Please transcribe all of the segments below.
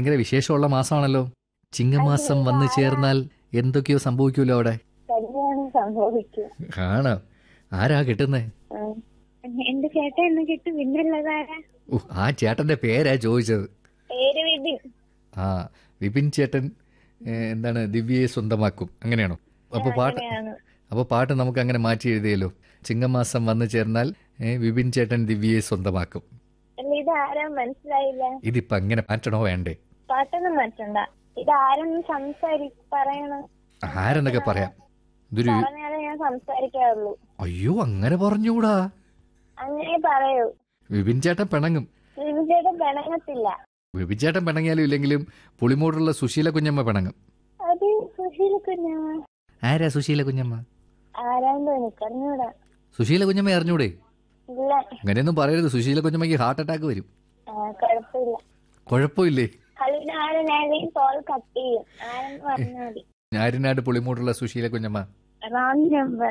ഭയങ്കര വിശേഷമുള്ള മാസമാണല്ലോ ചിങ്ങമാസം വന്നു ചേർന്നാൽ എന്തൊക്കെയോ സംഭവിക്കുമല്ലോ അവിടെ കല്യാണം സംഭവിക്കും ആണോ ആരാ കിട്ടുന്നേ ആ. എന്റെ ചേട്ടൻ എന്ന് കിട്ടും പിന്നുള്ളതാരാ ഓ ആ ചേട്ടന്റെ പേരാ ചോദിച്ചത് പേര് വിപിൻ ആ വിപിൻ ചേട്ടൻ ഏ, എന്താണ് ദിവ്യയെ സ്വന്തമാക്കും അങ്ങനെയാണോ അപ്പൊ പാട്ട് അങ്ങനെയാണ് അപ്പൊ പാട്ട് നമുക്ക് അങ്ങനെ മാറ്റി എഴുതിയല്ലോ ചിങ്ങമാസം വന്നു ചേർന്നാൽ ഏ, വിപിൻ ചേട്ടൻ ദിവ്യയെ സ്വന്തമാക്കും അല്ല ഇത് ആരാ മനസ്സിലായില്ല ഇതിപ്പോ അങ്ങനെ മാറ്റണോ വേണ്ടേ പാട്ടൊന്നും മാറ്റണ്ട ഇത് ആരെന്ന് സംസാരി പറയണം ആരെന്നൊക്കെ പറയാം ഇതൊരു പറഞ്ഞാലേ ഞാൻ സംസാരിക്കാറുള്ളൂ അയ്യോ അങ്ങനെ പറഞ്ഞുകൂടാ അങ്ങനെ പറയൂ വിപിൻ ചേട്ടൻ പിണങ്ങും വിപിചേട്ടൻ പിണങ്ങത്തില്ല വിപിൻ ചേട്ടൻ പിണങ്ങിയാലും ഇല്ലെങ്കിലും പുളിമൂടുള്ള സുശീല കുഞ്ഞമ്മ പിണങ്ങും അത് സുശീല കുഞ്ഞമ്മ ആരാ സുശീല കുഞ്ഞമ്മ ആരാണ്ടോ എനിക്ക് അറിഞ്ഞൂടാ സുശീല കുഞ്ഞമ്മ അറിഞ്ഞൂടെ ഇല്ല അങ്ങനെയൊന്നും പറയരുത് സുശീല കുഞ്ഞമ്മയ്ക്ക് ഹാർട്ട് അറ്റാക്ക് വരും ആ, കുഴപ്പമില്ല കുഴപ്പമില്ലേ കളിന് ആരെന്നാലും കോൾ കട്ട് ചെയ്യും ആരെന്ന് പറഞ്ഞാൽ മതി ഞാരിനാട് പുളിമൂടുള്ള Susheela Kunjamma wrong number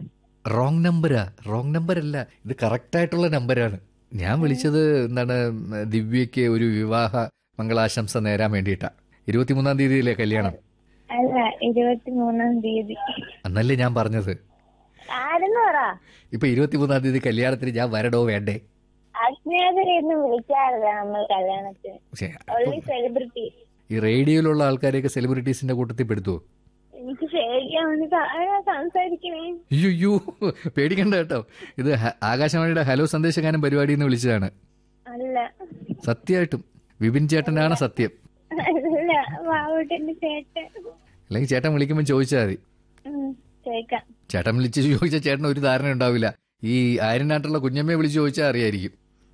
wrong നമ്പരാ റോങ് നമ്പർ അല്ല ഇത് കറക്റ്റ് ആയിട്ടുള്ള നമ്പരാണ് ഞാൻ വിളിച്ചത് എന്താണ് ദിവ്യയ്ക്ക് ഒരു വിവാഹ മംഗളാശംസ നേരാൻ വേണ്ടിയിട്ടാ ഇരുപത്തിമൂന്നാം തീയതിയിലെ കല്യാണം അല്ല ഇരുപത്തി മൂന്നാം തീയതി അന്നല്ലേ ഞാൻ പറഞ്ഞത് ആരെന്ന് പറ ഇപ്പൊ ഇരുപത്തിമൂന്നാം തീയതി കല്യാണത്തിന് ഞാൻ വരടോ വേണ്ടേ അജ്ഞാതരെയൊന്നും വിളിക്കാറില്ല നമ്മൾ കല്യാണത്തിന് പക്ഷേ ഓൺലി സെലിബ്രിറ്റി ഈ റേഡിയോയിലുള്ള ആൾക്കാരെയൊക്കെ സെലിബ്രിറ്റീസിന്റെ കൂട്ടത്തിൽ പെടുത്തുവോ എനിക്ക് പേടിയാവുന്നത് ആരാ സംസാരിക്കണേ അയ്യോ പേടിക്കണ്ട കേട്ടോ ഇത് ഹ- ആകാശവാണിയുടെ ഹലോ സന്ദേശഗാനം പരിപാടി എന്ന് വിളിച്ചതാണ് അല്ല സത്യമായിട്ടും വിപിൻ ചേട്ടനാണ് സത്യം അല്ല വാവൂട്ടന്റെ ചേട്ടൻ അല്ലെങ്കിൽ ചേട്ടൻ വിളിക്കുമ്പോൾ ചോദിച്ചാൽ മതി ഉം, ചോദിക്കാം ചേട്ടൻ വിളിച്ച് ചോദിച്ചാൽ ചേട്ടൻ ഒരു ധാരണ ഉണ്ടാവില്ല ഈ ആര്യനാട്ടുള്ള കുഞ്ഞമ്മയെ വിളിച്ച് ചോദിച്ചാൽ അറിയായിരിക്കും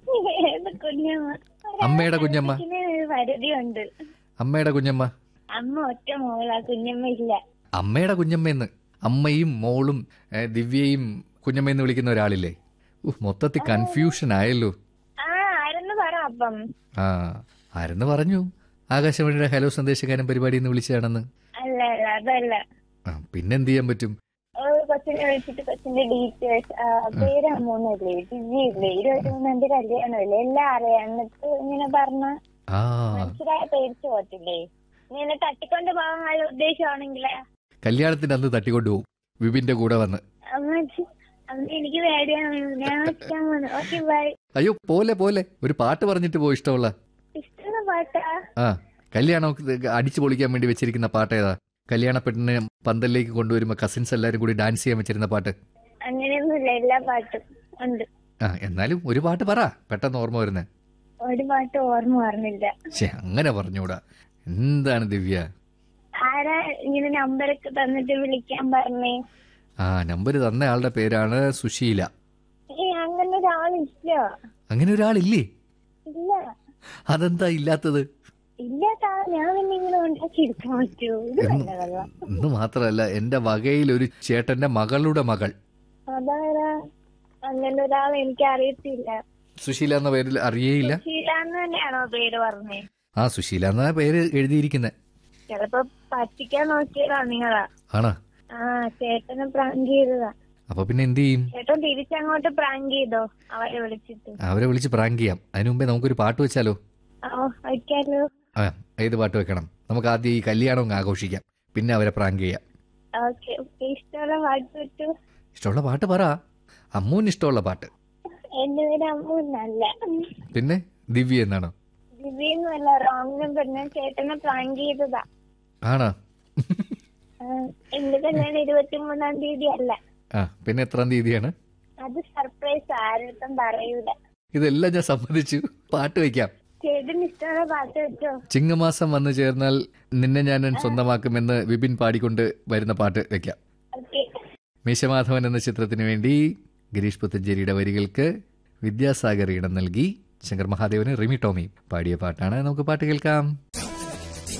ഏത് കുഞ്ഞമ്മ അമ്മയുടെ കുഞ്ഞമ്മ ഇതിന് ഒരു പരിധിയുണ്ട് അമ്മയുടെ കുഞ്ഞമ്മ അമ്മ ഒറ്റ മോളാ കുഞ്ഞമ്മ ഇല്ല അമ്മയുടെ കുഞ്ഞമ്മയെന്ന് അമ്മയും മോളും ഏ, ദിവ്യയും കുഞ്ഞമ്മയെന്ന് വിളിക്കുന്ന ഒരാളില്ലേ ഉഹ്, മൊത്തത്തിൽ കൺഫ്യൂഷൻ ആയല്ലോ ആ ആരെന്ന് പറ അപ്പം ആ ആരെന്ന് പറഞ്ഞു ആകാശവാണിയുടെ ഹലോ സന്ദേശകാരൻ പരിപാടി എന്ന് വിളിച്ചതാണെന്ന് അല്ല അല്ല അതല്ല ആ പിന്നെന്ത് ചെയ്യാൻ പറ്റും ഒരു കൊച്ചിനെ വിളിച്ചിട്ട് കൊച്ചിന്റെ ഡീറ്റെയിൽസ് പേര് അമ്മൂന്നല്ലേ ജിജിയില്ലേ ഇരുപത്തി മൂന്നാം കല്യാണമല്ലേ എല്ലാം അറിയാം എന്നിട്ട് ഇങ്ങനെ പറഞ്ഞ ആ മനസ്സിലായ പേടിച്ചു പോത്തില്ലേ ഇങ്ങനെ തട്ടിക്കൊണ്ട് പോകാൻ വല്ല ഉദ്ദേശമാണെങ്കിലേ കല്യാണത്തിന് അന്ന് തട്ടിക്കൊണ്ടുപോകും വിപിന്റെ കൂടെ വന്ന് അമ്മ അമ്മ എനിക്ക് പേടിയാണ് ഞാൻ വെക്കാൻ പോകുന്നു ഓക്കെ ബൈ അയ്യോ പോലെ പോലെ ഒരു പാട്ട് പറഞ്ഞിട്ട് പോ ഇഷ്ടമുള്ള ഇഷ്ടമുള്ള പാട്ടാ ആ കല്യാണം അടിച്ചു പൊളിക്കാൻ വേണ്ടി വെച്ചിരിക്കുന്ന പാട്ട് ഏതാ കല്യാണ പെണ്ണിനെ പന്തലിലേക്ക് കൊണ്ടുവരുമ്പോൾ കസിൻസ് എല്ലാവരും കൂടി ഡാൻസ് ചെയ്യാൻ വെച്ചിരുന്ന പാട്ട് അങ്ങനെയൊന്നുമില്ല എല്ലാ പാട്ടും ഉണ്ട് ആ എന്നാലും ഒരു പാട്ട് പറ പെട്ടെന്ന് ഓർമ്മ വരുന്നേ ഒരു പാട്ട് ഓർമ്മ പറഞ്ഞില്ല ശേ അങ്ങനെ പറഞ്ഞൂടാ എന്താണ് ദിവ്യ ആരാ ഇങ്ങനെ നമ്പറൊക്കെ തന്നിട്ട് വിളിക്കാൻ പറഞ്ഞേ ആ നമ്പർ തന്ന ആളുടെ പേരാണ് സുശീല ഏ അങ്ങനെ ഒരാളില്ല അങ്ങനെ ഒരാളില്ലേ ഇല്ല അതെന്താ ഇല്ലാത്തത് ഇല്ലാത്ത ആൾ ഞാൻ പിന്നെ ഇങ്ങനെ ഉണ്ടാക്കി എടുക്കാൻ പറ്റുമോ ഇത് എന്ന് നല്ലതല്ല എന്ന് മാത്രമല്ല എന്റെ വകയിൽ ഒരു ചേട്ടന്റെ മകളുടെ മകൾ അതാരാ അങ്ങനെ ഒരാൾ എനിക്ക് അറിയത്തില്ല സുശീല എന്ന പേരിൽ അറിയേയില്ല ശീലാന്ന് തന്നെയാണോ പേര് പറഞ്ഞേ ആ സുശീല എന്ന പേര് എഴുതിയിരിക്കുന്നത് ചിലപ്പോ പറ്റിക്കാൻ നോക്കിയതാ നിങ്ങളാ ആണോ ആ ചേട്ടനെ പ്രാങ്ക് ചെയ്തതാ അപ്പൊ പിന്നെ എന്ത് ചെയ്യും ചേട്ടൻ തിരിച്ചങ്ങോട്ട് പ്രാങ്ക് ചെയ്തോ അവരെ വിളിച്ചിട്ട് അവരെ വിളിച്ച് പ്രാങ്ക് ചെയ്യാം അതിനു മുമ്പേ നമുക്കൊരു പാട്ട് വെച്ചാലോ ഓ വയ്ക്കാലോ ആ ഏത് പാട്ട് വെക്കണം നമുക്ക് ആദ്യം ഈ കല്യാണം അങ്ങ് ആഘോഷിക്കാം പിന്നെ അവരെ പ്രാങ്ക് ചെയ്യാം ഓക്കെ ഇഷ്ടമുള്ള പാട്ട് പറ്റൂ ഇഷ്ടമുള്ള പാട്ട് പറ അമ്മൂന് ഇഷ്ടമുള്ള പാട്ട് എന്റെ പേര് അമ്മൂന്നല്ല പിന്നെ ദിവ്യ എന്നാണോ ദിവ്യൊന്നുമല്ല റോങ് നമ്പർ ഞാൻ ചേട്ടനെ പ്രാങ്ക് ചെയ്തതാ ആണോ ആ, എന്റെ കല്യാണം ഇരുപത്തി മൂന്നാം തീയതി അല്ല ആ പിന്നെ എത്രാം തീയതിയാണ് അത് സർപ്രൈസ് ആരുടെ പറയൂല ഇതെല്ലാം ഞാൻ സമ്മതിച്ചു പാട്ട് വെക്കാം ചേട്ടന് ഇഷ്ടമുള്ള പാട്ട് വെച്ചോ ചിങ്ങമാസം വന്നു ചേർന്നാൽ നിന്നെ ഞാൻ സ്വന്തമാക്കുമെന്ന് വിപിൻ പാടിക്കൊണ്ട് വരുന്ന പാട്ട് വെക്കാം ഓക്കെ മീശമാധവൻ എന്ന ചിത്രത്തിന് വേണ്ടി ഗിരീഷ് പുത്തഞ്ചേരിയുടെ വരികൾക്ക് വിദ്യാസാഗർ ഇടം നൽകി ശങ്കർ മഹാദേവന് റിമി ടോമി പാടിയ പാട്ടാണ് നമുക്ക് പാട്ട് കേൾക്കാം